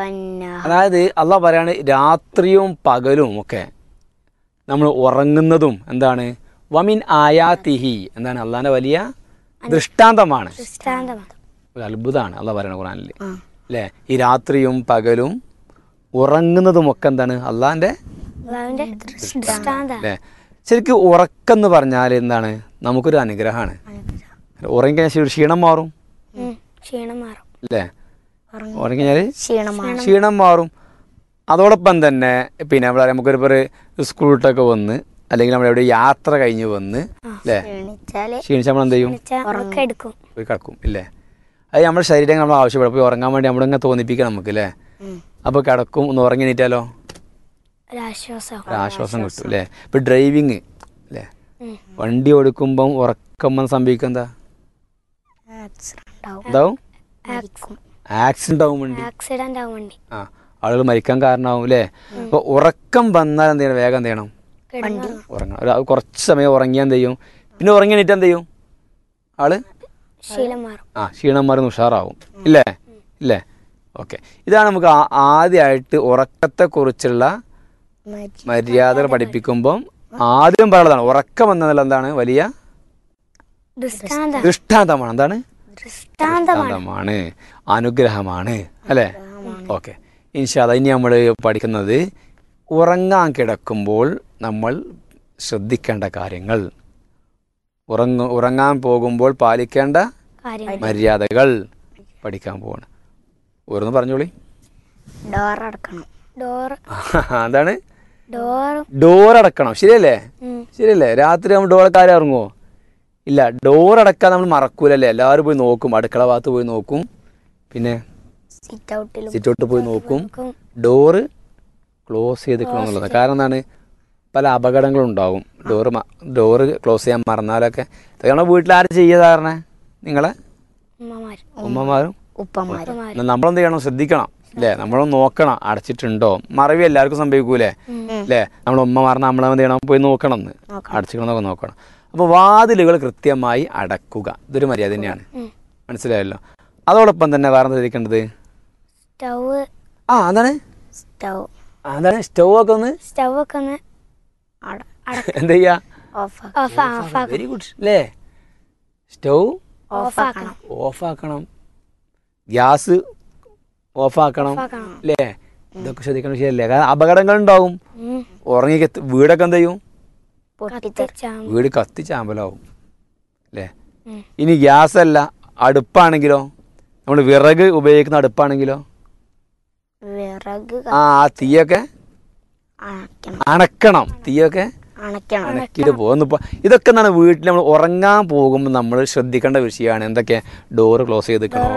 വന്നഹ അതായത് അള്ളാഹ് പറയാണ് രാത്രിയും പകലും ഒക്കെ നമ്മൾ ഉറങ്ങുന്നതും എന്താണ് വമിൻ ആയാത്തിഹി എന്താണ് അള്ളാഹിന്റെ വലിയ ദൃഷ്ടാന്തമാണ് ദൃഷ്ടാന്തമാണ് ഒരു അത്ഭുതമാണ് അള്ളാഹ് പറയണ ഖുറാനിൽ ആ. അല്ലേ ഈ രാത്രിയും പകലും ഉറങ്ങുന്നതും ഒക്കെ എന്താണ് അള്ളാഹിന്റെ അള്ളാഹുവിന്റെ ദൃഷ്ടാന്തമാണ് അല്ലേ ശരിക്കും ഉറക്കം എന്ന് പറഞ്ഞാൽ എന്താണ് നമുക്കൊരു അനുഗ്രഹമാണ് ഉറങ്ങി കഴിഞ്ഞാൽ ക്ഷീണം മാറും ഉം. ക്ഷീണം മാറും അല്ലേ ഉറങ്ങി കഴിഞ്ഞാൽ ക്ഷീണമാണ് ക്ഷീണം മാറും അതോടൊപ്പം തന്നെ പിന്നെ നമ്മൾ നമുക്കൊരു ഇപ്പോൾ സ്കൂൾ വിട്ടൊക്കെ വന്ന് അല്ലെങ്കിൽ നമ്മൾ എവിടെ യാത്ര കഴിഞ്ഞ് വന്ന് അല്ലേ ക്ഷീണിച്ചാല് ക്ഷീണിച്ച് നമ്മൾ എന്ത് ചെയ്യും ഉറക്കെടുക്കും പോയി കിടക്കും ഇല്ലേ അത് നമ്മുടെ ശരീരം നമ്മൾ ആവശ്യപ്പെടും പോയി ഉറങ്ങാൻ വേണ്ടി നമ്മളിങ്ങനെ തോന്നിപ്പിക്കണം നമുക്ക് അല്ലേ അപ്പോൾ കിടക്കും ഒന്ന് ഉറങ്ങി എണീറ്റാലോ ഒരാശ്വാസമാവും ഒരു ആശ്വാസം കിട്ടും അല്ലേ ഇപ്പം ഡ്രൈവിങ് അല്ലേ ഉം. വണ്ടി ഓടിക്കുമ്പം ഉറക്കം വന്ന് സംഭവിക്കുക എന്താ ആക്സിഡന്റ് ആവും എന്താവും ആക്കും ആക്സിഡന്റ് ആവും വണ്ടി ആക്സിഡന്റ് ആവും വണ്ടി ആ ആളുകൾ മരിക്കാൻ കാരണമാവും അല്ലേ അപ്പോൾ ഉറക്കം വന്നാൽ എന്ത് ചെയ്യണം വേഗം എന്ത് ചെയ്യണം വണ്ടി ഉറങ്ങണം ഒരു കുറച്ച് സമയം ഉറങ്ങിയാൽ എന്ത് ചെയ്യും പിന്നെ ഉറങ്ങി എണീറ്റ് എന്ത് ചെയ്യും ആള് ശീലം മാറും ആ ക്ഷീണം മരുന്ന് ഉഷാറാവും ഇല്ലേ ഇല്ലേ ഓക്കെ ഇതാണ് നമുക്ക് ആ- ആദ്യമായിട്ട് ഉറക്കത്തെക്കുറിച്ചുള്ള മര്യാദകൾ പഠിപ്പിക്കുമ്പം ആദ്യം പറയുന്നതാണ് ഉറക്കം എന്നതിൽ എന്താണ് വലിയ ദൃഷ്ടാന്തം ദൃഷ്ടാന്തമാണ് എന്താണ് ദൃഷ്ടാന്തമാണ് ദൃഷ്ടാന്തമാണ് അനുഗ്രഹമാണ് അല്ലേ ഓക്കെ ഇൻഷാല്ല ഇനി നമ്മൾ പഠിക്കുന്നത് ഉറങ്ങാൻ കിടക്കുമ്പോൾ നമ്മൾ ശ്രദ്ധിക്കേണ്ട കാര്യങ്ങൾ ഉറങ്ങ ഉറങ്ങാൻ പോകുമ്പോൾ പാലിക്കേണ്ട കാര്യങ്ങൾ മര്യാദകൾ പഠിക്കാൻ പോവാണ് ഓരോന്ന് പറഞ്ഞോളി ഡോർ അടക്കണം ഡോർ എന്താണ് ഡോർ ഡോർ അടക്കണം ശരിയല്ലേ ശരിയല്ലേ രാത്രി നമ്മൾ ഡോർ കാര്യം ഇറങ്ങുമോ ഇല്ല ഡോർ അടക്കാൻ നമ്മൾ മറക്കൂലല്ലേ എല്ലാവരും പോയി നോക്കും അടുക്കള ഭാഗത്ത് പോയി നോക്കും പിന്നെ സിറ്റ് ഔട്ടിൽ സിറ്റൗട്ട് പോയി നോക്കും ഡോറ് ക്ലോസ് ചെയ്തിക്കണം എന്നുള്ളത് കാരണം എന്താണ് പല അപകടങ്ങളും ഉണ്ടാവും ഡോറ് ഡോറ് ക്ലോസ് ചെയ്യാൻ മറന്നാലൊക്കെ ഇതൊക്കെ നമ്മുടെ വീട്ടിൽ ആരും ചെയ്യാതാരണേ നിങ്ങളെ ഉമ്മമാർ ഉമ്മമാരും ഉപ്പമാർ എന്നാൽ നമ്മളെന്ത് ചെയ്യണം ശ്രദ്ധിക്കണം അല്ലേ നമ്മളൊന്ന് നോക്കണം അടച്ചിട്ടുണ്ടോ മറവി എല്ലാവർക്കും സംഭവിക്കൂലേ അല്ലേ നമ്മൾ ഉമ്മ മറന്ന് നമ്മളെന്ത് ചെയ്യണം പോയി നോക്കണം എന്ന് അടച്ചിക്കണമെന്നൊക്കെ നോക്കണം അപ്പോൾ വാതിലുകൾ കൃത്യമായി അടക്കുക ഇതൊരു മര്യാദ തന്നെയാണ് മനസ്സിലായല്ലോ അതോടൊപ്പം തന്നെ വേറെ എന്താ ശ്രദ്ധിക്കേണ്ടത് സ്റ്റവ് ആ അതാണ് സ്റ്റവ് ആ, അതാണ് സ്റ്റൗ ഒക്കെ ഒന്ന് സ്റ്റവ് ഒക്കെ ഒന്ന് എന്താ ചെയ്യാ off off off very good അല്ലേ സ്റ്റൗ ഓഫ് ആക്കണം ഓഫ് ആക്കണം ഗ്യാസ് ഓഫ് ആക്കണം ആക്കണം. അല്ലേ ഇതൊക്കെ ശ്രദ്ധിക്കണം ശരിയല്ലേ കാരണം അപകടങ്ങൾ ഉണ്ടാവും ഉം. ഉറങ്ങി കത്ത് വീടൊക്കെ എന്ത് ചെയ്യും കത്തിച്ചാം വീട് കത്തിച്ചാമ്പലാവും അല്ലേ ഉം. ഇനി ഗ്യാസ് അല്ല അടുപ്പാണെങ്കിലോ നമ്മൾ വിറക് ഉപയോഗിക്കുന്ന അടുപ്പാണെങ്കിലോ വിറക് ആ ആ തീയൊക്കെ അണക്കണം അണക്കണം തീയൊക്കെ അണക്കണം അണക്കിയിട്ട് പോകുന്നു ഇതൊക്കെ എന്താണ് വീട്ടിൽ നമ്മൾ ഉറങ്ങാൻ പോകുമ്പോൾ നമ്മൾ ശ്രദ്ധിക്കേണ്ട വിഷയമാണ് എന്തൊക്കെ ഡോറ് ക്ലോസ് ചെയ്തിക്കണോ